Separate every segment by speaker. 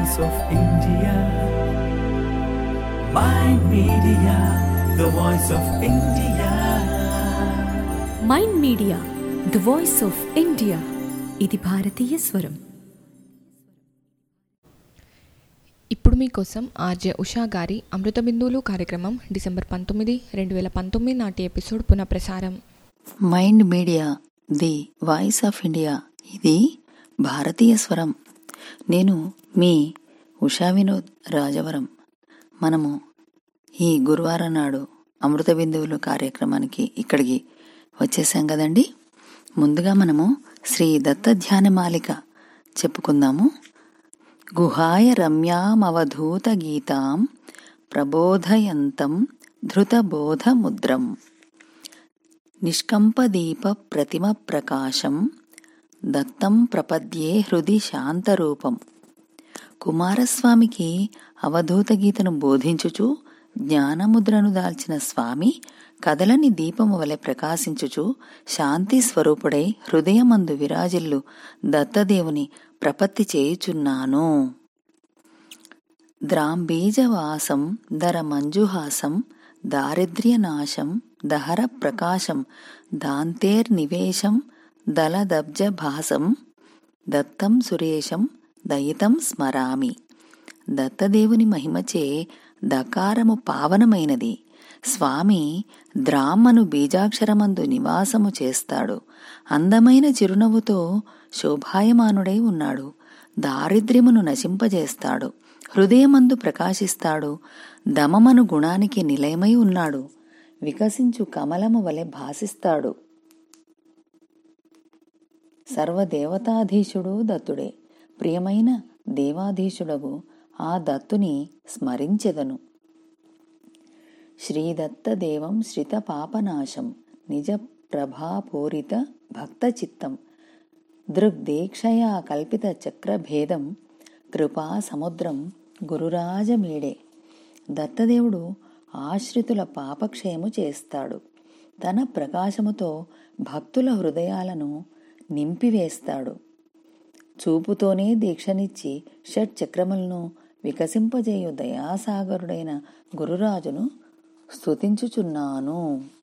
Speaker 1: voice of India. Mind Media, the voice of India.
Speaker 2: Mind Media the voice of India ఇది భారతీయ స్వరం
Speaker 3: ఇప్పుడు మీకోసం ఆర్జే ఉషా గారి అమృత బిందువులు కార్యక్రమం డిసెంబర్ పంతొమ్మిది రెండు వేల పంతొమ్మిది నాటి ఎపిసోడ్ పునఃప్రసారం
Speaker 4: Mind Media the voice of India ఇది భారతీయ స్వరం నేను మీ ఉషా వినోద్ రాజవరం మనము ఈ గురువారం నాడు అమృత బిందువులు కార్యక్రమానికి ఇక్కడికి వచ్చేసాం కదండి ముందుగా మనము శ్రీ దత్త ధ్యానమాలిక చెప్పుకుందాము గుహాయ రమ్యామవధూత గీతాం ప్రబోధయంతం ధృతబోధముద్రం నిష్కంపదీప ప్రతిమ ప్రకాశం దత్తం ప్రపద్యే హృది శాంతరూపం కుమారస్వామికి అవధూత గీతను బోధించుచు జ్ఞానముద్రను దాల్చిన స్వామి కదలని దీపము వలె ప్రకాశించుచు శాంతి స్వరూపుడై హృదయమందు విరాజిల్లు దత్తదేవుని ప్రపత్తి చేయుచున్నాను ద్రాంబీజవాసం దర మంజుహాసం దారిద్ర్యనాశం దహర ప్రకాశం దాంతేర్నివేశం దలదబ్జ భాసం దత్తం సురేశం దయితం స్మరామి దత్తదేవుని మహిమచే దకారము పావనమైనది స్వామి ద్రామ్మను బీజాక్షరమందు నివాసము చేస్తాడు అందమైన చిరునవ్వుతో శోభాయమానుడై ఉన్నాడు దారిద్ర్యమును నశింపజేస్తాడు హృదయమందు ప్రకాశిస్తాడు దమమను గుణానికి నిలయమై ఉన్నాడు వికసించు కమలము వలె భాసిస్తాడు సర్వదేవతాధీశుడు దత్తుడే ప్రియమైన దేవాధీశుడగు ఆ దత్తుని స్మరించెదను శ్రీదత్తదేవం శ్రిత పాపనాశం నిజ ప్రభాపూరిత భక్తచిత్తం దృగ్దీక్షయా కల్పిత చక్రభేదం కృపా సముద్రం గురురాజమీడే దత్తదేవుడు ఆశ్రితుల పాపక్షయము చేస్తాడు తన ప్రకాశముతో భక్తుల హృదయాలను నింపివేస్తాడు చూపుతోనే దీక్షనిచ్చి షట్ చక్రములను వికసింపజేయు దయాసాగరుడైన గురురాజును స్తుతించుచున్నాను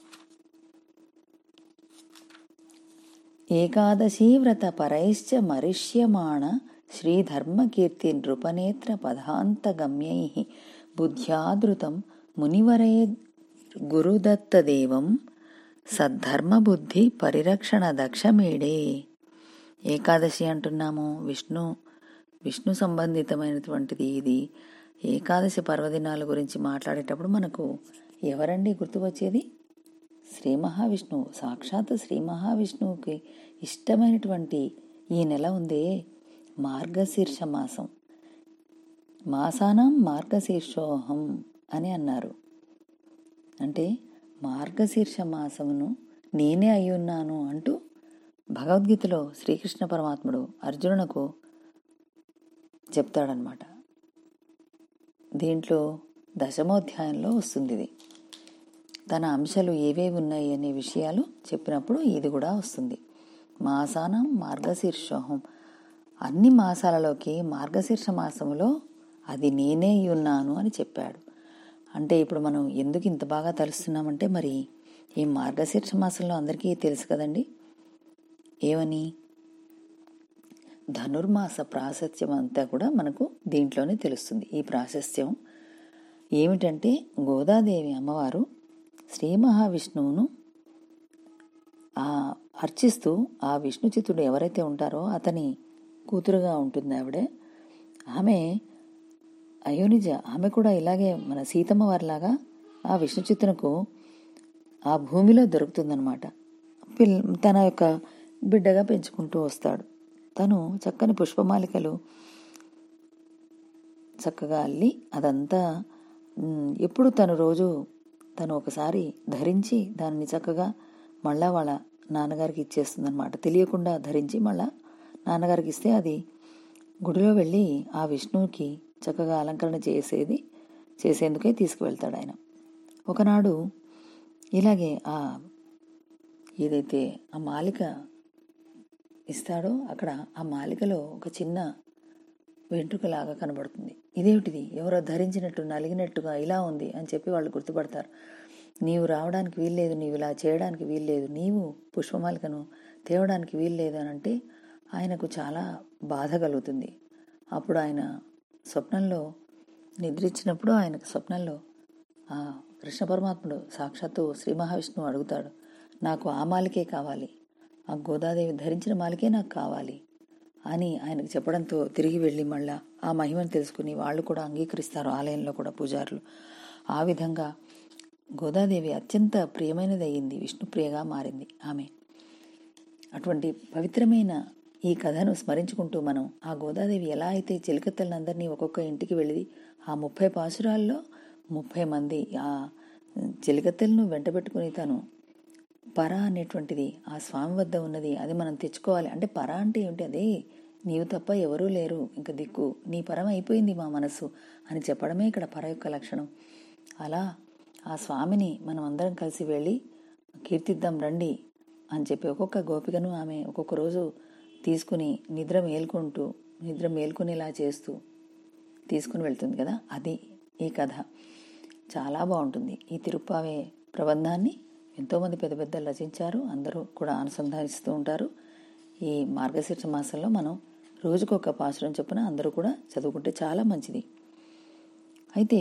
Speaker 4: ఏకాదశీ వ్రత పరైశ్చ మరిష్యమాణ శ్రీధర్మకీర్తి నృపనేత్ర పదాంతగమ్యై బుద్ధ్యాదృతం మునివరే గురుదత్తదేవం సద్ధర్మబుద్ధి పరిరక్షణ దక్షమేడే ఏకాదశి అంటున్నాము విష్ణు విష్ణు సంబంధితమైనటువంటిది ఇది ఏకాదశి పర్వదినాల గురించి మాట్లాడేటప్పుడు మనకు ఎవరండి గుర్తు వచ్చేది శ్రీ మహావిష్ణువు సాక్షాత్ శ్రీ మహావిష్ణువుకి ఇష్టమైనటువంటి ఈ నెల ఉందే మార్గశీర్ష మాసం మాసానం మార్గశీర్షోహం అని అన్నారు అంటే మార్గశీర్ష మాసమును నేనే అయ్యున్నాను అంటూ భగవద్గీతలో శ్రీకృష్ణ పరమాత్ముడు అర్జునునకు చెప్తాడనమాట దీంట్లో దశమోధ్యాయంలో వస్తుంది ఇది తన అంశాలు ఏవేవి ఉన్నాయి అనే విషయాలు చెప్పినప్పుడు ఇది కూడా వస్తుంది మాసానం మార్గశీర్షోహం అన్ని మాసాలలోకి మార్గశీర్ష మాసములో అది నేనే ఉన్నాను అని చెప్పాడు అంటే ఇప్పుడు మనం ఎందుకు ఇంత బాగా తలుస్తున్నామంటే మరి ఈ మార్గశీర్ష మాసంలో అందరికీ తెలుసు కదండి ఏమని ధనుర్మాస ప్రాశస్త్యం అంతా కూడా మనకు దీంట్లోనే తెలుస్తుంది ఈ ప్రాశస్త్యం ఏమిటంటే గోదాదేవి అమ్మవారు శ్రీ మహావిష్ణువును ఆ అర్చిస్తూ ఆ విష్ణు చిత్తుడు ఎవరైతే ఉంటారో అతని కూతురుగా ఉంటుంది ఆవిడే ఆమె అయోనిజ ఆమె కూడా ఇలాగే మన సీతమ్మ వారిలాగా ఆ విష్ణు చిత్తునకు ఆ భూమిలో దొరుకుతుందనమాట పిల్ తన యొక్క బిడ్డగా పెంచుకుంటూ వస్తాడు తను చక్కని పుష్పమాలికలు చక్కగా అల్లి అదంతా మ్, ఎప్పుడు తను రోజు తను ఒకసారి ధరించి దాన్ని చక్కగా మళ్ళా వాళ్ళ నాన్నగారికి ఇచ్చేస్తుందన్నమాట తెలియకుండా ధరించి మళ్ళా నాన్నగారికి ఇస్తే అది గుడిలో వెళ్ళి ఆ విష్ణువుకి చక్కగా అలంకరణ చేసేది చేసేందుకే తీసుకువెళ్తాడు ఆయన ఒకనాడు ఇలాగే ఆ ఏదైతే ఆ మాలిక ఇస్తాడో అక్కడ ఆ మాలికలో ఒక చిన్న వెంట్రుకలాగా కనబడుతుంది ఇదేమిటిది ఎవరో ధరించినట్టు నలిగినట్టుగా ఇలా ఉంది అని చెప్పి వాళ్ళు గుర్తుపడతారు నీవు రావడానికి వీల్లేదు నీవు ఇలా చేయడానికి వీల్లేదు నీవు పుష్పమాలికను తేవడానికి వీల్లేదు అని అంటే ఆయనకు చాలా బాధ కలుగుతుంది అప్పుడు ఆయన స్వప్నంలో నిద్రించినప్పుడు ఆయనకు స్వప్నంలో ఆ కృష్ణ పరమాత్ముడు సాక్షాత్తు శ్రీ మహావిష్ణువు అడుగుతాడు నాకు ఆ మాలికే కావాలి ఆ గోదాదేవి ధరించిన మాలికే నాకు కావాలి అని ఆయనకు చెప్పడంతో తిరిగి వెళ్ళి మళ్ళా ఆ మహిమను తెలుసుకుని వాళ్ళు కూడా అంగీకరిస్తారు ఆలయంలో కూడా పూజారులు ఆ విధంగా గోదాదేవి అత్యంత ప్రియమైనది అయ్యింది విష్ణుప్రియగా మారింది ఆమె అటువంటి పవిత్రమైన ఈ కథను స్మరించుకుంటూ మనం ఆ గోదాదేవి ఎలా అయితే చిలకత్తలందరినీ ఒక్కొక్క ఇంటికి వెళ్ళి ఆ ముప్పై పాసురాల్లో ముప్పై మంది ఆ చిలకత్తెలను వెంటబెట్టుకుని తను పర అనేటువంటిది ఆ స్వామి వద్ద ఉన్నది అది మనం తెచ్చుకోవాలి అంటే పర అంటే ఏమిటి అదే నీవు తప్ప ఎవరూ లేరు ఇంక దిక్కు నీ పరం అయిపోయింది మా మనసు అని చెప్పడమే ఇక్కడ పర యొక్క లక్షణం అలా ఆ స్వామిని మనం అందరం కలిసి వెళ్ళి కీర్తిద్దాం రండి అని చెప్పి ఒక్కొక్క గోపికను ఆమె ఒక్కొక్క రోజు తీసుకుని నిద్ర మేల్కొంటూ నిద్ర మేల్కొనేలా చేస్తూ తీసుకుని వెళ్తుంది కదా అది ఈ కథ చాలా బాగుంటుంది ఈ తిరుప్పావే ప్రబంధాన్ని ఎంతోమంది పెద్ద పెద్దలు రచించారు అందరూ కూడా అనుసంధానిస్తూ ఉంటారు ఈ మార్గశీర్ష మాసంలో మనం రోజుకొక పాసురం చొప్పున అందరూ కూడా చదువుకుంటే చాలా మంచిది అయితే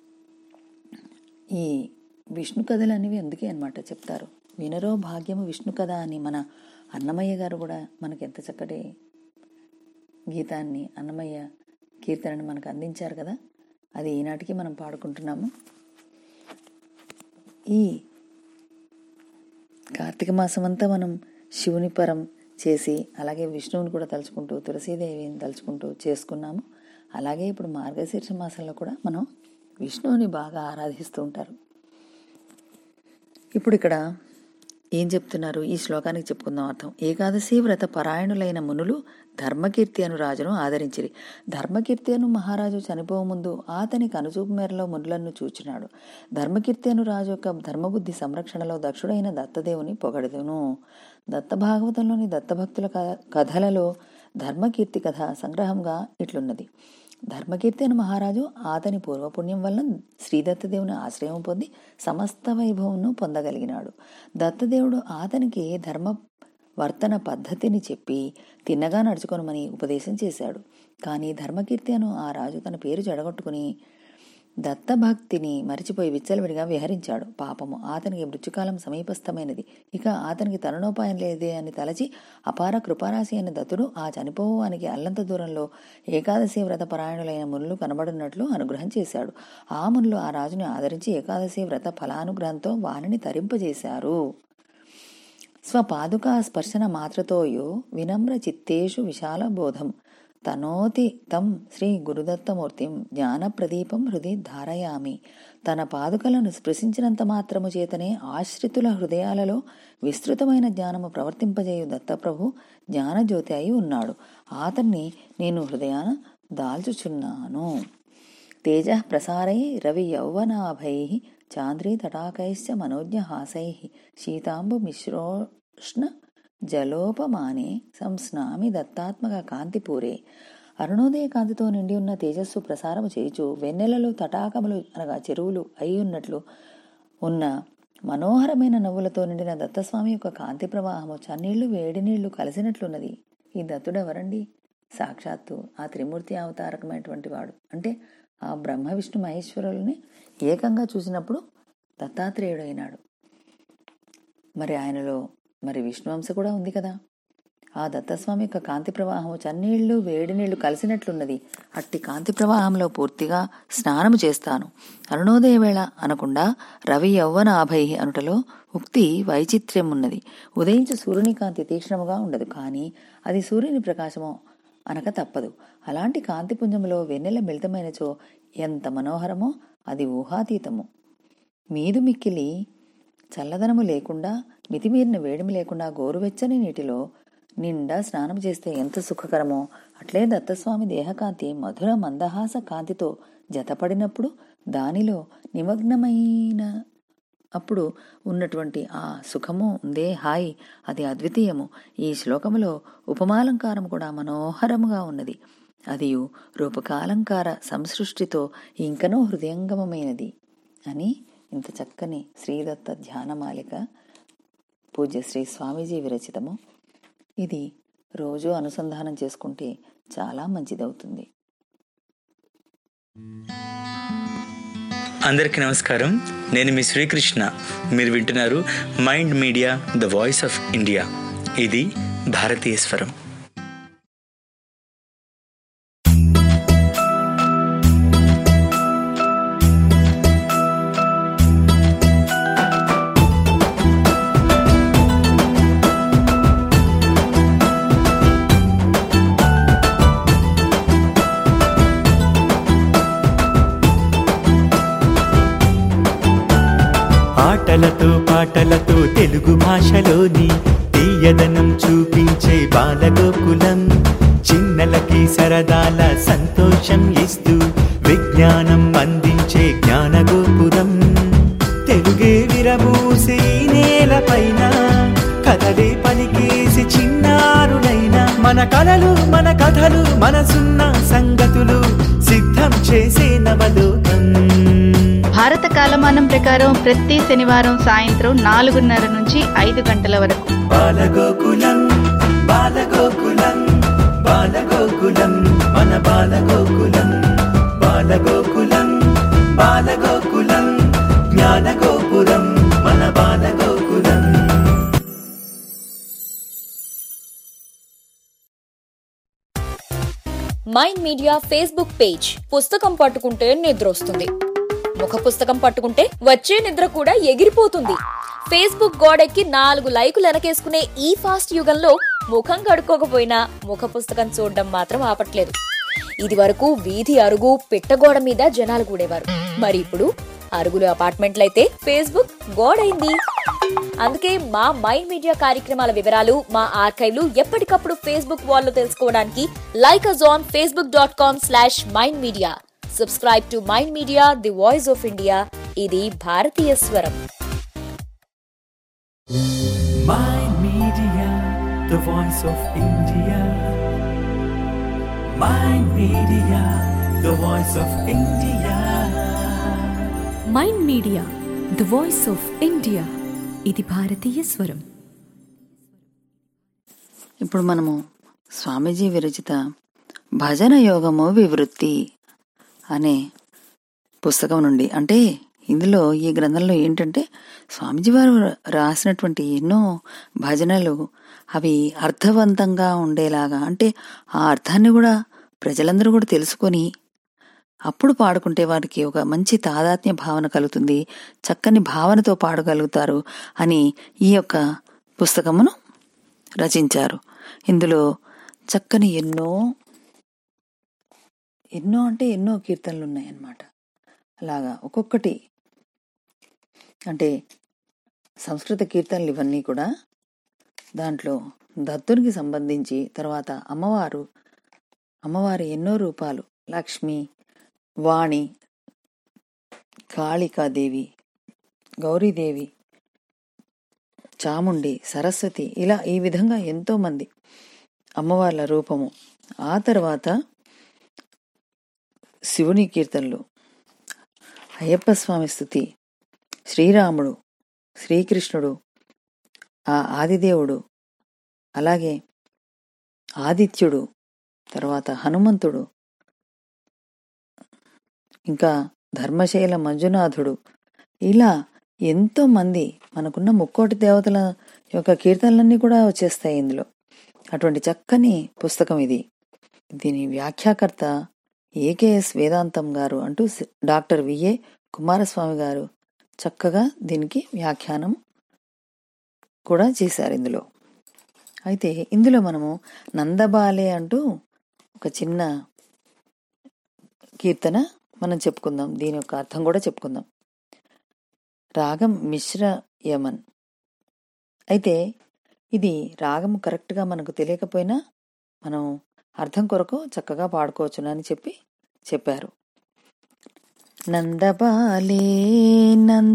Speaker 4: ఈ విష్ణు కథలు అనేవి అందుకే అనమాట చెప్తారు వినరో భాగ్యము విష్ణు కథ అని మన అన్నమయ్య గారు కూడా మనకి ఎంత చక్కటి గీతాన్ని అన్నమయ్య కీర్తనని మనకు అందించారు కదా అది ఈనాటికి మనం పాడుకుంటున్నాము ఈ కార్తీక మాసం అంతా మనం శివుని పరం చేసి అలాగే విష్ణువుని కూడా తలుచుకుంటూ తులసీదేవిని తలుచుకుంటూ చేసుకున్నాము అలాగే ఇప్పుడు మార్గశీర్ష మాసంలో కూడా మనం విష్ణువుని బాగా ఆరాధిస్తూ ఉంటారు ఇప్పుడు ఇక్కడ ఏం చెప్తున్నారు ఈ శ్లోకానికి చెప్పుకుందాం అర్థం ఏకాదశి వ్రత పరాయణులైన మునులు ధర్మకీర్తి అను రాజును ఆదరించిరి ధర్మకీర్తి అను మహారాజు చనిపోవు ముందు అతని కనుచూపు మేరలో మునులను చూచినాడు ధర్మకీర్తి అను రాజు యొక్క ధర్మబుద్ధి సంరక్షణలో దక్షుడైన దత్తదేవుని పొగడదును దత్త భాగవతంలోని దత్తభక్తుల క- కథలలో ధర్మకీర్తి కథ సంగ్రహంగా ఇట్లున్నది ధర్మకీర్తి అను మహారాజు అతని పూర్వపుణ్యం వలన శ్రీదత్తదేవుని ఆశ్రయం పొంది సమస్త వైభవంను పొందగలిగినాడు దత్తదేవుడు అతనికి ధర్మ వర్తన పద్ధతిని చెప్పి తిన్నగా నడుచుకొనమని ఉపదేశం చేశాడు కానీ ధర్మకీర్తి అను ఆ రాజు తన పేరు చెడగొట్టుకుని దత్తభక్తిని మరిచిపోయి విచ్చలవిడిగా విహరించాడు పాపము అతనికి మృత్యుకాలం సమీపస్థమైనది ఇక అతనికి తరుణోపాయం లేదే అని తలచి అపార కృపారాశి అయిన దత్తుడు ఆ చనిపోవానికి అల్లంత దూరంలో ఏకాదశి వ్రత పరాయణులైన మునులు కనబడినట్లు అనుగ్రహం చేశాడు ఆ మునులు ఆ రాజుని ఆదరించి ఏకాదశి వ్రత ఫలానుగ్రహంతో వారిని తరింపజేశారు స్వపాదుకా స్పర్శన మాత్రతోయో వినమ్ర చిత్తేషు విశాల బోధం తనోతి తం శ్రీ గురుదత్తమూర్తిం జ్ఞాన ప్రదీపం హృది ధారయామి తన పాదుకలను స్పృశించినంత మాత్రము చేతనే ఆశ్రితుల హృదయాలలో విస్తృతమైన జ్ఞానము ప్రవర్తింపజేయు దత్తప్రభు జ్ఞానజ్యోతి అయి ఉన్నాడు అతన్ని నేను హృదయాన దాల్చుచున్నాను తేజ ప్రసారై రవి యౌవనాభై చాంద్రీ తటాకైశ్చ మనోజ్ఞహాసై శీతాంబు మిశ్రోష్ణ జలోపమానే సంస్నామి దత్తాత్మక కాంతిపూరే అరుణోదయ కాంతితో నిండి ఉన్న తేజస్సు ప్రసారము చేయుచు వెన్నెలలో తటాకములు అనగా చెరువులు అయి ఉన్నట్లు ఉన్న మనోహరమైన నవ్వులతో నిండిన దత్తస్వామి యొక్క కాంతి ప్రవాహము చన్నీళ్లు వేడి నీళ్లు కలిసినట్లున్నది ఈ దత్తుడు ఎవరండి సాక్షాత్తు ఆ త్రిమూర్తి అవతారకమైనటువంటి వాడు అంటే ఆ బ్రహ్మ విష్ణు మహేశ్వరుల్ని ఏకంగా చూసినప్పుడు దత్తాత్రేయుడు అయినాడు మరి ఆయనలో మరి విష్ణువంశ కూడా ఉంది కదా ఆ దత్తస్వామి యొక్క కాంతి ప్రవాహం చన్నీళ్లు వేడి నీళ్లు కలిసినట్లున్నది అట్టి కాంతి ప్రవాహంలో పూర్తిగా స్నానము చేస్తాను అరుణోదయ వేళ అనకుండా రవి యౌవన ఆభై అనుటలో ఉక్తి వైచిత్ర్యం ఉన్నది ఉదయించు సూర్యుని కాంతి తీక్ష్ణముగా ఉండదు కానీ అది సూర్యుని ప్రకాశము అనక తప్పదు అలాంటి కాంతిపుంజములో వెన్నెల మిళితమైనచో ఎంత మనోహరమో అది ఊహాతీతము మీదు మిక్కిలి చల్లదనము లేకుండా మితిమీరిన వేడిమి లేకుండా గోరువెచ్చని నీటిలో నిండా స్నానం చేస్తే ఎంత సుఖకరమో అట్లే దత్తస్వామి దేహకాంతి మధుర మందహాస కాంతితో జతపడినప్పుడు దానిలో నిమగ్నమైన అప్పుడు ఉన్నటువంటి ఆ సుఖము ఉందే హాయి అది అద్వితీయము ఈ శ్లోకములో ఉపమాలంకారం కూడా మనోహరముగా ఉన్నది అదియు రూపకాలంకార సంసృష్టితో ఇంకనో హృదయంగమమైనది అని ఇంత చక్కని శ్రీదత్త ధ్యానమాలిక పూజ్య శ్రీ స్వామీజీ విరచితము ఇది రోజు అనుసంధానం చేసుకుంటే చాలా మంచిదవుతుంది
Speaker 5: అందరికీ నమస్కారం నేను మీ శ్రీకృష్ణ మీరు వింటున్నారు Mind Media the voice of India ఇది భారతీయ స్వరం
Speaker 1: ఆటలతో పాటలతో తెలుగు భాషలోని తీయదనం చూపించే బాలగోకులం చిన్నలకి సరదాల సంతోషం ఇస్తూ విజ్ఞానం అందించే జ్ఞానగోపురం తెలుగే విరబూసి ఈ నేలపైన కథలే పలికేసి చిన్నారులైన మన కలలు మన కథలు మనసున్న సంగతులు సిద్ధం చేసే నవలోకం
Speaker 6: భారత కాలమానం ప్రకారం ప్రతి శనివారం సాయంత్రం నాలుగున్నర నుంచి ఐదు గంటల వరకు
Speaker 1: బాలగోకులం బాలగోకులం బాలగోకులం మన బాలగోకులం బాలగోకులం బాలగోకులం జ్ఞానగోపురం మన Balagokulam
Speaker 7: Mind Media Facebook page పుస్తకం పట్టుకుంటే నిద్ర వస్తుంది ముఖ పుస్తకం పట్టుకుంటే వచ్చే నిద్ర కూడా ఎగిరిపోతుంది ఫేస్బుక్ గోడెక్కి నాలుగు లైకులు వెనకేసుకునే ఈ ఫాస్ట్ యుగంలో ముఖం కడుక్కోకపోయినా ముఖ పుస్తకం చూడడం మాత్రం ఆపట్లేదు ఇది వరకు వీధి అరుగు పిట్టగోడ మీద జనాలు కూడేవారు మరి ఇప్పుడు అరుగులు అపార్ట్మెంట్లయితే ఫేస్బుక్ గోడైంది అందుకే మా మైండ్ మీడియా కార్యక్రమాల వివరాలు మా ఆర్కైవ్లు ఎప్పటికప్పుడు ఫేస్బుక్ వాల్లో తెలుసుకోవడానికి like us on Facebook dot com slash Mind Media subscribe to Mind Media the voice of India ఇది భారతీయ స్వరం
Speaker 1: Mind Media, the voice of India. Mind Media, the voice of India.
Speaker 2: Mind Media the voice of India ఇది భారతీయ స్వరం
Speaker 4: ఇప్పుడు మనము స్వామీజీ విరచిత భజన యోగము వివృత్తి అనే పుస్తకం నుండి అంటే ఇందులో ఈ గ్రంథంలో ఏంటంటే స్వామీజీ వారు రాసినటువంటి ఎన్నో భజనలు అవి అర్థవంతంగా ఉండేలాగా అంటే ఆ అర్థాన్ని కూడా ప్రజలందరూ కూడా తెలుసుకొని అప్పుడు పాడుకుంటే వారికి ఒక మంచి తాదాత్మ్య భావన కలుగుతుంది చక్కని భావనతో పాడగలుగుతారు అని ఈ యొక్క పుస్తకమును రచించారు ఇందులో చక్కని ఎన్నో ఎన్నో అంటే ఎన్నో కీర్తనలు ఉన్నాయన్నమాట అలాగా ఒక్కొక్కటి అంటే సంస్కృత కీర్తనలు ఇవన్నీ కూడా దాంట్లో దత్తునికి సంబంధించి తర్వాత అమ్మవారు అమ్మవారి ఎన్నో రూపాలు లక్ష్మి వాణి కాళికాదేవి గౌరీదేవి చాముండి సరస్వతి ఇలా ఈ విధంగా ఎంతో మంది అమ్మవార్ల రూపము ఆ తర్వాత శివుని కీర్తనలు అయ్యప్ప స్వామి స్థుతి శ్రీరాముడు శ్రీకృష్ణుడు ఆ ఆదిదేవుడు అలాగే ఆదిత్యుడు తర్వాత హనుమంతుడు ఇంకా ధర్మశైల మంజునాథుడు ఇలా ఎంతో మంది మనకున్న ముక్కోటి దేవతల యొక్క కీర్తనలన్నీ కూడా వచ్చేస్తాయి ఇందులో అటువంటి చక్కని పుస్తకం ఇది దీని వ్యాఖ్యాకర్త ఏకేఎస్ వేదాంతం గారు అంటూ సి- డాక్టర్ విఏ కుమారస్వామి గారు చక్కగా దీనికి వ్యాఖ్యానం కూడా చేశారు ఇందులో అయితే ఇందులో మనము నందబాలే అంటూ ఒక చిన్న కీర్తన మనం చెప్పుకుందాం దీని యొక్క అర్థం కూడా చెప్పుకుందాం రాగం మిశ్ర యమన్ అయితే ఇది రాగం కరెక్ట్గా మనకు తెలియకపోయినా మనం అర్థం కొరకు చక్కగా పాడుకోవచ్చును అని చెప్పి చెప్పారు నందబాలే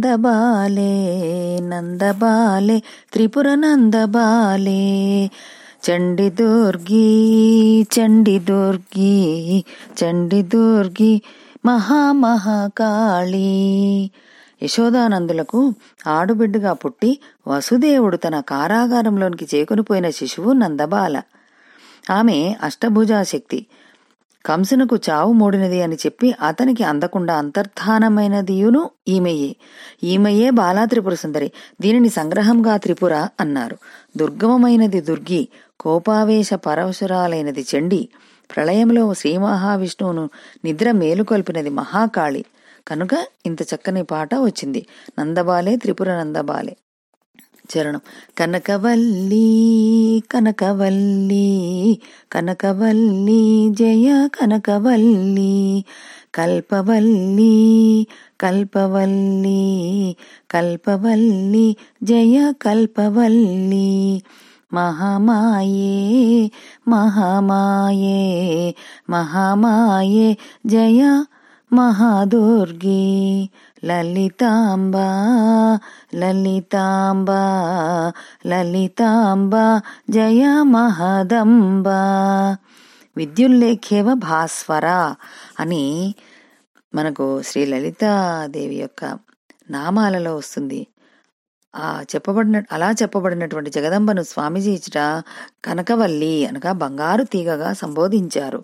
Speaker 4: నందబాలే నందబాలే త్రిపుర నందబాలే చండి దుర్గి చండి దుర్గి చండి దుర్గి మహామహాకాళి యశోదానందులకు ఆడుబిడ్డగా పుట్టి వసుదేవుడు తన కారాగారంలోనికి చేకొనిపోయిన శిశువు నందబాల ఆమె అష్టభుజా శక్తి కంసునకు చావు మూడినది అని చెప్పి అతనికి అందకుండా అంతర్ధానమైనదియును ఈమెయే ఈమెయే బాలా త్రిపుర సుందరి దీనిని సంగ్రహంగా త్రిపుర అన్నారు దుర్గమమైనది దుర్గి కోపావేశ పరవశురాలైనది చండి ప్రళయంలో శ్రీ మహావిష్ణువును నిద్ర మేలుకొల్పినది మహాకాళి కనుక ఇంత చక్కని పాట వచ్చింది నందబాలే త్రిపుర నందబాలే చరణం కనకవల్లి కనకవల్లి కనకవల్లి జయ కనకవల్లి కల్పవల్లి కల్పవల్లి కల్పవల్లి జయ కల్పవల్లి మహామాయే మహామాయే మహామాయే జయ మహాదుర్గి లలితాంబా లలితాంబా లలితాంబా జయ మహదంబా విద్యుల్లేఖేవ భాస్వర అని మనకు శ్రీ లలితాదేవి యొక్క నామాలలో వస్తుంది ఆ చెప్పబడిన అలా చెప్పబడినటువంటి జగదంబను స్వామీజీ ఇచ్చట కనకవల్లి అనగా బంగారు తీగగా సంబోధించారు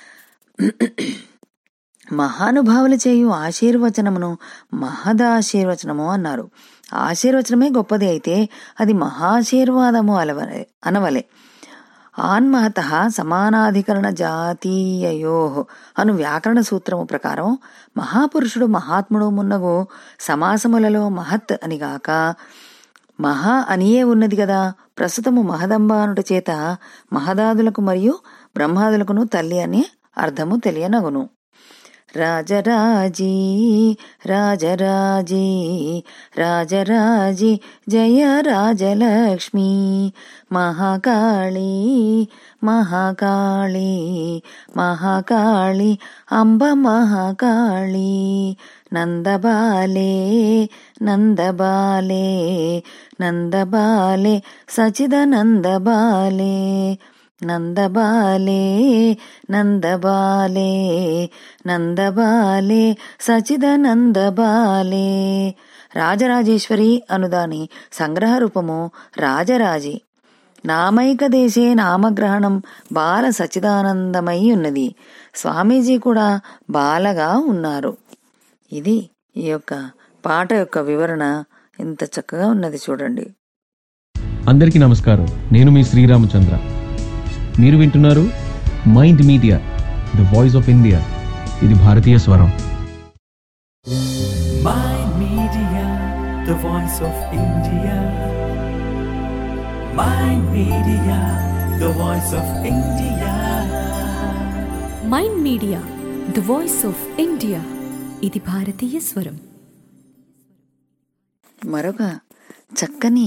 Speaker 4: మహానుభావులు చేయు ఆశీర్వచనమును మహదాశీర్వచనము అన్నారు ఆశీర్వచనమే గొప్పది అయితే అది మహాశీర్వాదము అలవలే అనవలే ఆన్మహత సమానాధికరణ జాతీయయో అను వ్యాకరణ సూత్రము ప్రకారం మహాపురుషుడు మహాత్ముడు మున్నగు సమాసములలో మహత్ అనిగాక మహా అనియే ఉన్నది కదా ప్రస్తుతము మహదంబ అనుట చేత మహదాదులకు మరియు బ్రహ్మాదులకును తల్లి అనే అర్థము తెలియనగును రాజరాజీ రాజరాజీ రాజరాజీ జయ రాజలక్ష్మి మహాకాళీ మహాకాళీ మహాకాళి అంబ మహాకాళీ నందబాలే నందబాలే నందబాలే సచిదనందబాలే నందబాలే నందబాలే నందబాలే సచిదనందబాలే రాజరాజేశ్వరి అనుదాని సంగ్రహ రూపము రాజరాజే నామైక దేశే నామగ్రహణం బాల సచిదానందమై ఉన్నది స్వామీజీ కూడా బాలగా ఉన్నారు ఇది ఈ యొక్క పాట యొక్క వివరణ ఎంత చక్కగా ఉన్నది చూడండి
Speaker 8: అందరికీ నమస్కారం నేను మీ శ్రీరామచంద్ర మీరు వింటున్నారు Mind Media the voice of India ఇది భారతీయ స్వరం
Speaker 1: Mind Media, the voice of India. Mind Media, the voice of India.
Speaker 2: Mind Media the voice of India ఇది భారతీయ స్వరం
Speaker 4: మరొక చక్కని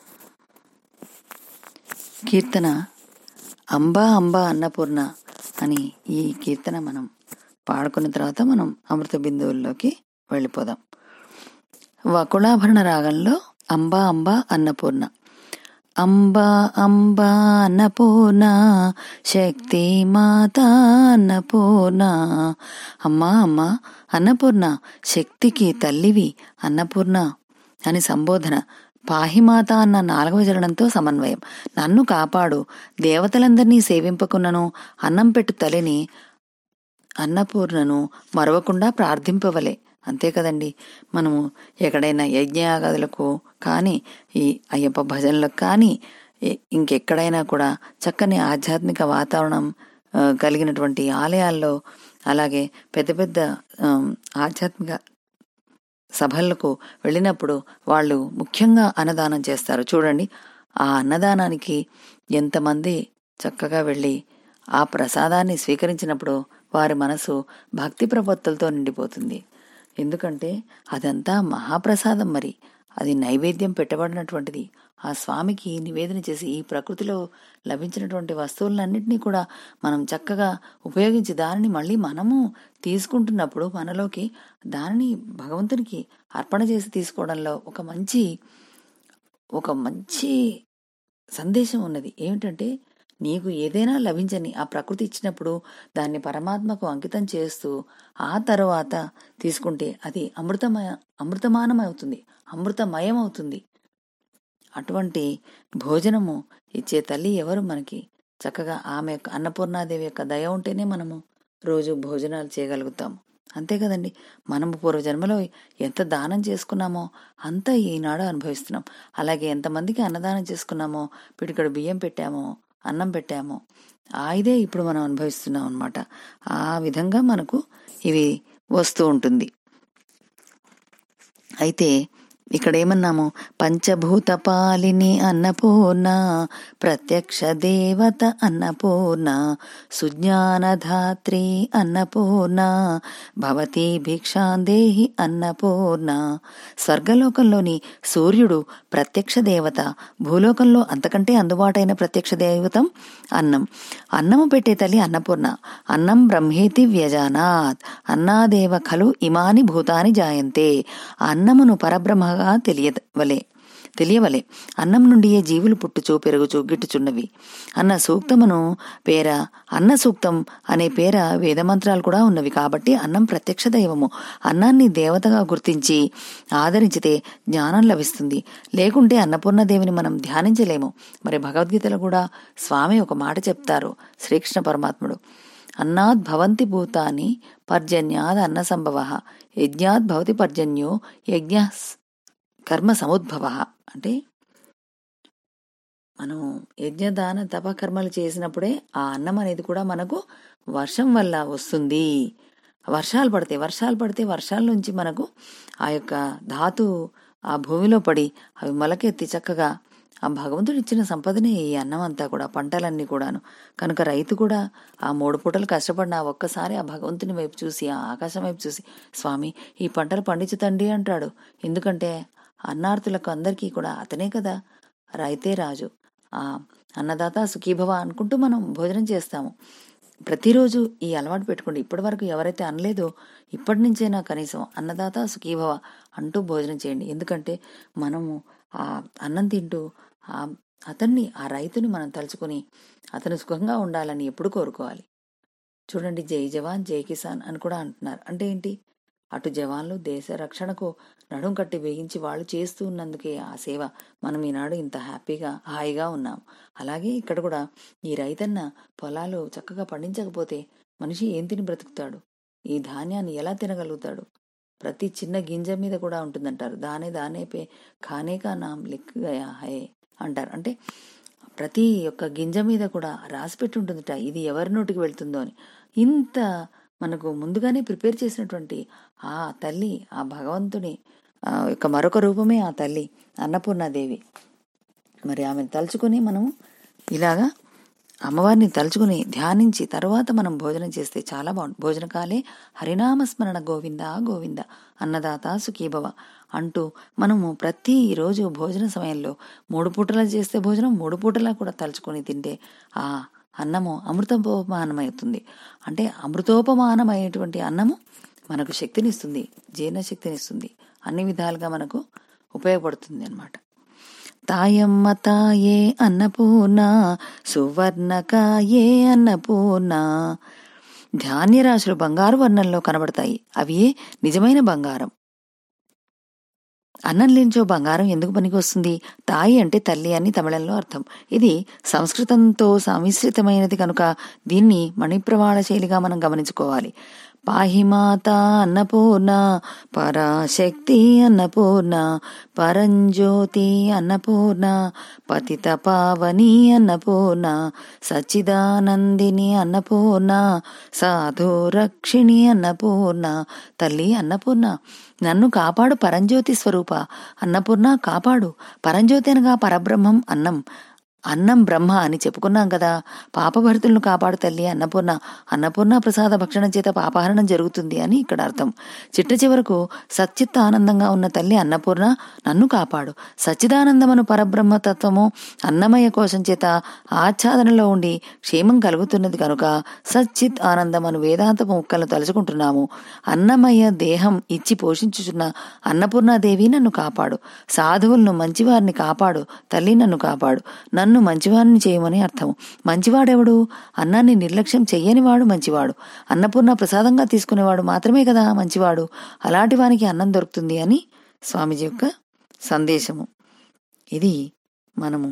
Speaker 4: కీర్తన అంబా అంబా అన్నపూర్ణ అని ఈ కీర్తన మనం పాడుకున్న తర్వాత మనం అమృత బిందువుల్లోకి వెళ్ళిపోదాం వకుళాభరణ రాగంలో అంబా అంబా అన్నపూర్ణ అంబా అంబా అన్నపూర్ణ శక్తి మాత అన్నపూర్ణ అమ్మా అమ్మా అన్నపూర్ణ శక్తికి తల్లివి అన్నపూర్ణ అని సంబోధన పాహిమాత అన్న నాలుగవ చరణంతో సమన్వయం నన్ను కాపాడు దేవతలందరినీ సేవింపకున్నను అన్నం పెట్టు తల్లిని అన్నపూర్ణను మరవకుండా ప్రార్థింపవలే అంతే కదండి మనము ఎక్కడైనా యజ్ఞయాగాదులకు కానీ ఈ అయ్యప్ప భజనలకు కానీ ఇ- ఇంకెక్కడైనా కూడా చక్కని ఆధ్యాత్మిక వాతావరణం ఆ, కలిగినటువంటి ఆలయాల్లో అలాగే పెద్ద పెద్ద ఆమ్, ఆధ్యాత్మిక సభలకు వెళ్ళినప్పుడు వాళ్ళు ముఖ్యంగా అన్నదానం చేస్తారు చూడండి ఆ అన్నదానానికి ఎంతమంది చక్కగా వెళ్ళి ఆ ప్రసాదాన్ని స్వీకరించినప్పుడు వారి మనసు భక్తి ప్రపత్తులతో నిండిపోతుంది ఎందుకంటే అదంతా మహాప్రసాదం మరి అది నైవేద్యం పెట్టబడినటువంటిది ఆ స్వామికి నివేదన చేసి ఈ ప్రకృతిలో లభించినటువంటి వస్తువులన్నింటినీ కూడా మనం చక్కగా ఉపయోగించి దానిని మళ్ళీ మనము తీసుకుంటున్నప్పుడు మనలోకి దానిని భగవంతునికి అర్పణ చేసి తీసుకోవడంలో ఒక మంచి ఒక మంచి సందేశం ఉన్నది ఏమిటంటే నీకు ఏదైనా లభించని ఆ ప్రకృతి ఇచ్చినప్పుడు దాన్ని పరమాత్మకు అంకితం చేస్తూ ఆ తర్వాత తీసుకుంటే అది అమృతమయ అమృతమానం అవుతుంది అమృతమయం అవుతుంది అటువంటి భోజనము ఇచ్చే తల్లి ఎవరు మనకి చక్కగా ఆమె యొక్క అన్నపూర్ణాదేవి యొక్క దయ ఉంటేనే మనము రోజు భోజనాలు చేయగలుగుతాము అంతే కదండి మనము పూర్వజన్మలో ఎంత దానం చేసుకున్నామో అంతా ఈనాడు అనుభవిస్తున్నాం అలాగే ఎంతమందికి అన్నదానం చేసుకున్నామో పిడికడు బియ్యం పెట్టామో అన్నం పెట్టామో ఆ ఇదే ఇప్పుడు మనం అనుభవిస్తున్నాం అనమాట ఆ విధంగా మనకు ఇవి వస్తూ ఉంటుంది అయితే ఇక్కడ ఏమన్నాము పంచభూత పాలిని అన్నపూర్ణ ప్రత్యక్ష దేవత అన్నపూర్ణ సుజ్ఞానధాత్రి అన్నపూర్ణ భవతి భిక్షాందేహి అన్నపూర్ణ స్వర్గలోకంలోని సూర్యుడు ప్రత్యక్ష దేవత భూలోకంలో అంతకంటే అందుబాటైన ప్రత్యక్ష దేవతం అన్నం అన్నము పెట్టే తల్లి అన్నపూర్ణ అన్నం బ్రహ్మేతి వ్యజానాత్ అన్నాదేవ ఖలు ఇమాని భూతాని జాయంతే అన్నమును పరబ్రహ్మగా తెలియవలే తెలియవలే అన్నం నుండియే జీవులు పుట్టుచు పెరుగుచు గిట్టుచున్నవి అన్న సూక్తమును పేర అన్న సూక్తం అనే పేర వేదమంత్రాలు కూడా ఉన్నవి కాబట్టి అన్నం ప్రత్యక్ష దైవము అన్నాన్ని దేవతగా గుర్తించి ఆదరించితే జ్ఞానం లభిస్తుంది లేకుంటే అన్నపూర్ణదేవిని మనం ధ్యానించలేము మరి భగవద్గీతలో కూడా స్వామి ఒక మాట చెప్తారు శ్రీకృష్ణ పరమాత్ముడు అన్నాద్ భవంతి భూతాని పర్జన్యాద్ అన్న సంభవ యజ్ఞాద్ భవతి పర్జన్యో యజ్ఞ కర్మ సముద్భవ అంటే మనం యజ్ఞదాన తపకర్మలు చేసినప్పుడే ఆ అన్నం అనేది కూడా మనకు వర్షం వల్ల వస్తుంది వర్షాలు పడతాయి వర్షాలు పడితే వర్షాల నుంచి మనకు ఆ యొక్క ధాతు ఆ భూమిలో పడి అవి మొలకెత్తి చక్కగా ఆ భగవంతుడు ఇచ్చిన సంపదనే ఈ అన్నం అంతా కూడా పంటలన్నీ కూడాను కనుక రైతు కూడా ఆ మూడు పూటలు కష్టపడిన ఆ ఒక్కసారి ఆ భగవంతుని వైపు చూసి ఆ ఆకాశం వైపు చూసి స్వామి ఈ పంటలు పండించుతండి అంటాడు ఎందుకంటే అన్నార్థులకు అందరికీ కూడా అతనే కదా రైతే రాజు ఆ అన్నదాత సుఖీభవ అనుకుంటూ మనం భోజనం చేస్తాము ప్రతిరోజు ఈ అలవాటు పెట్టుకోండి ఇప్పటి వరకు ఎవరైతే అనలేదో ఇప్పటి నుంచైనా కనీసం అన్నదాత సుఖీభవ అంటూ భోజనం చేయండి ఎందుకంటే మనము ఆ అన్నం తింటూ ఆ అతన్ని ఆ రైతుని మనం తలుచుకొని అతను సుఖంగా ఉండాలని ఎప్పుడు కోరుకోవాలి చూడండి జై జవాన్ జై కిసాన్ అని కూడా అంటున్నారు అంటే ఏంటి అటు జవాన్లు దేశ రక్షణకు నడుం కట్టి వేయించి వాళ్ళు చేస్తూ ఉన్నందుకే ఆ సేవ మనం ఈనాడు ఇంత హ్యాపీగా హాయిగా ఉన్నాం అలాగే ఇక్కడ కూడా ఈ రైతన్న పొలాలు చక్కగా పండించకపోతే మనిషి ఏం తిని బ్రతుకుతాడు ఈ ధాన్యాన్ని ఎలా తినగలుగుతాడు ప్రతి చిన్న గింజ మీద కూడా ఉంటుందంటారు దానే దానే పే ఖానే కా నామ్ లిక్ గయా హే అంటారు అంటే ప్రతి ఒక్క గింజ మీద కూడా రాసి పెట్టి ఉంటుందట ఇది ఎవరి నోటికి వెళ్తుందో అని ఇంత మనకు ముందుగానే ప్రిపేర్ చేసినటువంటి ఆ తల్లి ఆ భగవంతుని ఆ యొక్క మరొక రూపమే ఆ తల్లి అన్నపూర్ణాదేవి మరి ఆమెను తలుచుకొని మనం ఇలాగా అమ్మవారిని తలుచుకుని ధ్యానించి తర్వాత మనం భోజనం చేస్తే చాలా బాగుంటుంది భోజనకాలే హరినామస్మరణ గోవింద గోవింద అన్నదాత సుఖీభవ అంటూ మనము ప్రతి రోజు భోజన సమయంలో మూడు పూటలా చేస్తే భోజనం మూడు పూటలా కూడా తలుచుకొని తింటే ఆ అన్నము అమృతోపమానమవుతుంది అంటే అమృతోపమానమైనటువంటి అన్నము మనకు శక్తినిస్తుంది జీర్ణశక్తినిస్తుంది అన్ని విధాలుగా మనకు ఉపయోగపడుతుంది అన్నమాట తాయమ్మ తాయే అన్నపూర్ణ సువర్ణకాయే అన్నపూర్ణ ధాన్యరాశులు బంగారు వర్ణంలో కనబడతాయి అవి నిజమైన బంగారం అన్నం లేనిచో బంగారం ఎందుకు పనికి వస్తుంది తాయి అంటే తల్లి అని తమిళంలో అర్థం ఇది సంస్కృతంతో సమిశ్రితమైనది కనుక దీన్ని మణిప్రవాళ శైలిగా మనం గమనించుకోవాలి పాహిమాత అన్నపూర్ణ పరాశక్తి అన్నపూర్ణ పరంజ్యోతి అన్నపూర్ణ పతిత పావని అన్నపూర్ణ సచ్చిదానందిని అన్నపూర్ణ సాధు రక్షిణి అన్నపూర్ణ తల్లి అన్నపూర్ణ నన్ను కాపాడు పరంజ్యోతి స్వరూప అన్నపూర్ణ కాపాడు పరంజ్యోతి అనగా పరబ్రహ్మం అన్నం అన్నం బ్రహ్మ అని చెప్పుకున్నాం కదా పాపభరితులను కాపాడు తల్లి అన్నపూర్ణ అన్నపూర్ణ ప్రసాద భక్షణం చేత పాపహరణం జరుగుతుంది అని ఇక్కడ అర్థం చిట్ట చివరకు సచ్చిత్త ఆనందంగా ఉన్న తల్లి అన్నపూర్ణ నన్ను కాపాడు సచ్చిదానందమను పరబ్రహ్మ తత్వము అన్నమయ కోశం చేత ఆచ్ఛాదనలో ఉండి క్షేమం కలుగుతున్నది కనుక సచ్చిత్ ఆనందమను వేదాంత ముక్కలను తలుచుకుంటున్నాము అన్నమయ దేహం ఇచ్చి పోషించుచున్న అన్నపూర్ణాదేవి నన్ను కాపాడు సాధువులను మంచివారిని కాపాడు తల్లి నన్ను కాపాడు నన్ను నన్ను మంచివాడిని చేయమని అర్థం మంచివాడెవడు అన్నాన్ని నిర్లక్ష్యం చెయ్యనివాడు మంచివాడు అన్నపూర్ణ ప్రసాదంగా తీసుకునేవాడు మాత్రమే కదా మంచివాడు అలాంటి వానికి అన్నం దొరుకుతుంది అని స్వామీజీ యొక్క సందేశము ఇది మనము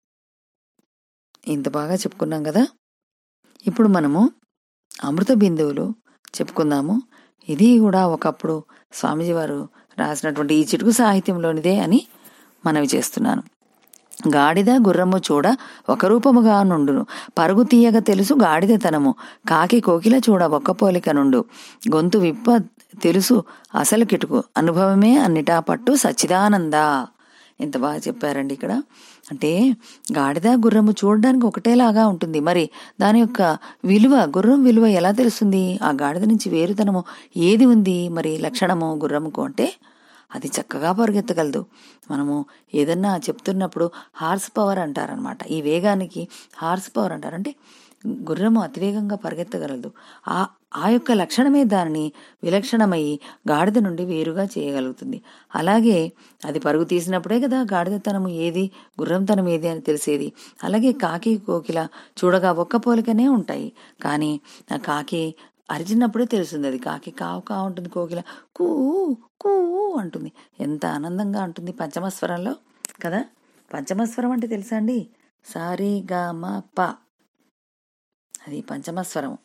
Speaker 4: ఇంత బాగా చెప్పుకున్నాం కదా ఇప్పుడు మనము అమృత బిందువులు చెప్పుకుందాము ఇది కూడా ఒకప్పుడు స్వామీజీ వారు రాసినటువంటి ఈ చిటుకు సాహిత్యంలోనిదే అని మనవి చేస్తున్నాను గాడిద గుర్రము చూడ ఒక రూపముగా నుండును పరుగు తీయగ తెలుసు గాడిదతనము కాకి కోకిల చూడ ఒక్క పోలిక నుండు గొంతు విప్ప తెలుసు అసలు కిటుకు అనుభవమే అన్నిటా పట్టు సచ్చిదానంద ఎంత బాగా చెప్పారండి ఇక్కడ అంటే గాడిద గుర్రము చూడడానికి ఒకటేలాగా ఉంటుంది మరి దాని యొక్క విలువ గుర్రం విలువ ఎలా తెలుస్తుంది ఆ గాడిద నుంచి వేరుతనము ఏది ఉంది మరి లక్షణము గుర్రముకు అంటే అది చక్కగా పరిగెత్తగలదు మనము ఏదన్నా చెప్తున్నప్పుడు హార్స్ పవర్ అంటారనమాట ఈ వేగానికి హార్స్ పవర్ అంటారు అంటే గుర్రము అతివేగంగా పరిగెత్తగలదు ఆ ఆ యొక్క లక్షణమే దానిని విలక్షణమై గాడిద నుండి వేరుగా చేయగలుగుతుంది అలాగే అది పరుగు తీసినప్పుడే కదా గాడిదతనము ఏది గుర్రంతనం ఏది అని తెలిసేది అలాగే కాకి కోకిల చూడగా ఒక్క పోలికనే ఉంటాయి కానీ ఆ కాకి అరిచినప్పుడే తెలుస్తుంది అది కాకి కావు కా ఉంటుంది కోకిల కూ కూ అంటుంది ఎంత ఆనందంగా ఉంటుంది పంచమస్వరంలో కదా పంచమస్వరం అంటే తెలుసా అండి సారీ గా మా ప అది పంచమస్వరం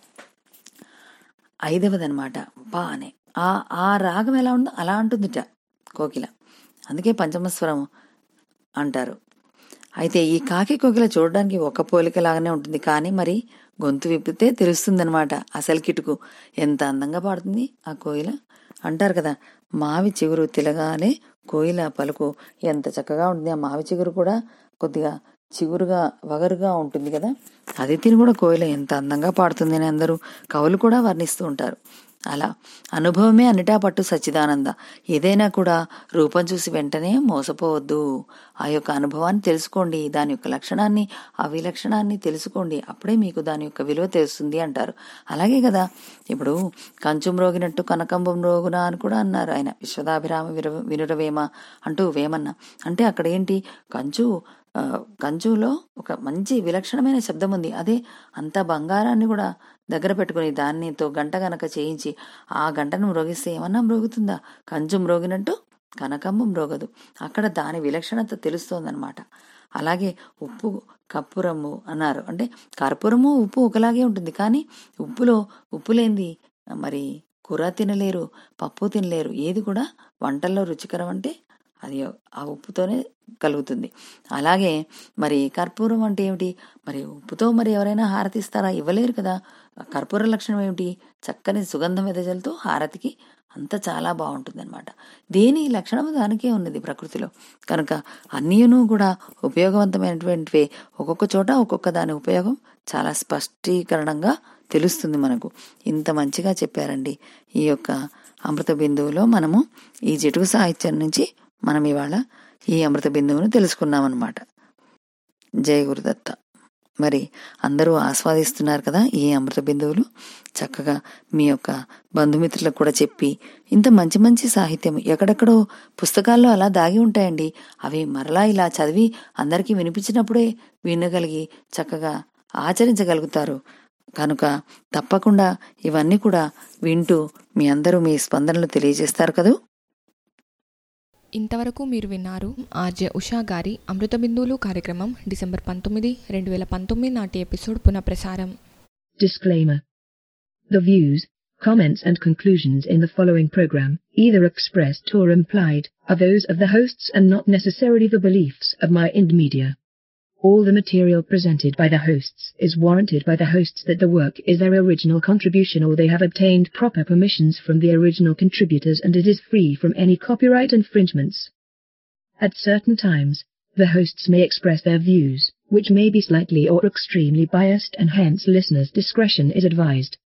Speaker 4: ఐదవదనమాట పా అనే ఆ ఆ రాగం ఎలా ఉందో అలా అంటుందిట కోకిల అందుకే పంచమస్వరం అంటారు అయితే ఈ కాకి కోకిల చూడడానికి ఒక పోలికలాగానే ఉంటుంది కానీ మరి గొంతు విప్పితే తెలుస్తుందనమాట అసలు కిటుకు ఎంత అందంగా పాడుతుంది ఆ కోయిల అంటారు కదా మావి చిగురు తిలగానే కోయిల పలుకు ఎంత చక్కగా ఉంటుంది ఆ మావి చిగురు కూడా కొద్దిగా చిగురుగా వగరుగా ఉంటుంది కదా అది తిని కూడా కోయిల ఎంత అందంగా పాడుతుంది అని అందరూ కవులు కూడా వర్ణిస్తూ ఉంటారు అలా అనుభవమే అన్నిటా పట్టు సచ్చిదానంద ఏదైనా కూడా రూపం చూసి వెంటనే మోసపోవద్దు ఆ యొక్క అనుభవాన్ని తెలుసుకోండి దాని యొక్క లక్షణాన్ని ఆ విలక్షణాన్ని తెలుసుకోండి అప్పుడే మీకు దాని యొక్క విలువ తెలుస్తుంది అంటారు అలాగే కదా ఇప్పుడు కంచు మ్రోగినట్టు కనకంబం మ్రోగున అని కూడా అన్నారు ఆయన విశ్వదాభిరామ విర వినురవేమ అంటూ వేమన్న అంటే అక్కడ ఏంటి కంచు ఆ, కంచులో ఒక మంచి విలక్షణమైన శబ్దం ఉంది అదే అంత బంగారాన్ని కూడా దగ్గర పెట్టుకుని దానితో గంట గనక చేయించి ఆ గంటను మ్రోగిస్తే ఏమన్నా మ్రోగుతుందా కంచు మ్రోగినట్టు కనకంబం మ్రోగదు అక్కడ దాని విలక్షణత తెలుస్తోందనమాట అలాగే ఉప్పు కర్పూరము అన్నారు అంటే కర్పూరము ఉప్పు ఒకలాగే ఉంటుంది కానీ ఉప్పులో ఉప్పు లేనిది మరి కూర తినలేరు పప్పు తినలేరు ఏది కూడా వంటల్లో రుచికరం అంటే అది ఆ ఉప్పుతోనే కలుగుతుంది అలాగే మరి కర్పూరం అంటే ఏమిటి మరి ఉప్పుతో మరి ఎవరైనా హారతి ఇస్తారా ఇవ్వలేరు కదా ఆ కర్పూర లక్షణం ఏమిటి చక్కని సుగంధం వెదజల్తో హారతికి అంత చాలా బాగుంటుంది అనమాట దేని లక్షణం దానికే ఉన్నది ప్రకృతిలో కనుక అన్నీను కూడా ఉపయోగవంతమైనటువంటివే ఒక్కొక్క చోట ఒక్కొక్క దాని ఉపయోగం చాలా స్పష్టీకరణంగా తెలుస్తుంది మనకు ఇంత మంచిగా చెప్పారండి ఈ యొక్క అమృత బిందువులో మనము ఈ జటుకు సాహిత్యం నుంచి మనం ఇవాళ ఈ అమృత బిందువును తెలుసుకున్నామన్నమాట జయ గురుదత్త మరి అందరూ ఆస్వాదిస్తున్నారు కదా ఈ అమృత బిందువులు చక్కగా మీ యొక్క బంధుమిత్రులకు కూడా చెప్పి ఇంత మంచి మంచి సాహిత్యం ఎక్కడెక్కడో పుస్తకాల్లో అలా దాగి ఉంటాయండి అవి మరలా ఇలా చదివి అందరికీ వినిపించినప్పుడే వినగలిగి చక్కగా ఆచరించగలుగుతారు కనుక తప్పకుండా ఇవన్నీ కూడా వింటూ మీ అందరూ మీ స్పందనలు తెలియజేస్తారు కదూ
Speaker 3: ఇంతవరకు మీరు విన్నారు ఆర్జే ఉషా గారి అమృత బిందువులు కార్యక్రమం డిసెంబర్ పంతొమ్మిది రెండు వేల పంతొమ్మిది నాటి ఎపిసోడ్ పునఃప్రసారం
Speaker 9: Disclaimer. The views, comments and conclusions in the following program, either expressed or implied, are those of the hosts and not necessarily the beliefs of my Ind Media. All the material presented by the hosts is warranted by the hosts that the work is their original contribution or they have obtained proper permissions from the original contributors and it is free from any copyright infringements. At certain times, the hosts may express their views, which may be slightly or extremely biased and hence listeners' discretion is advised.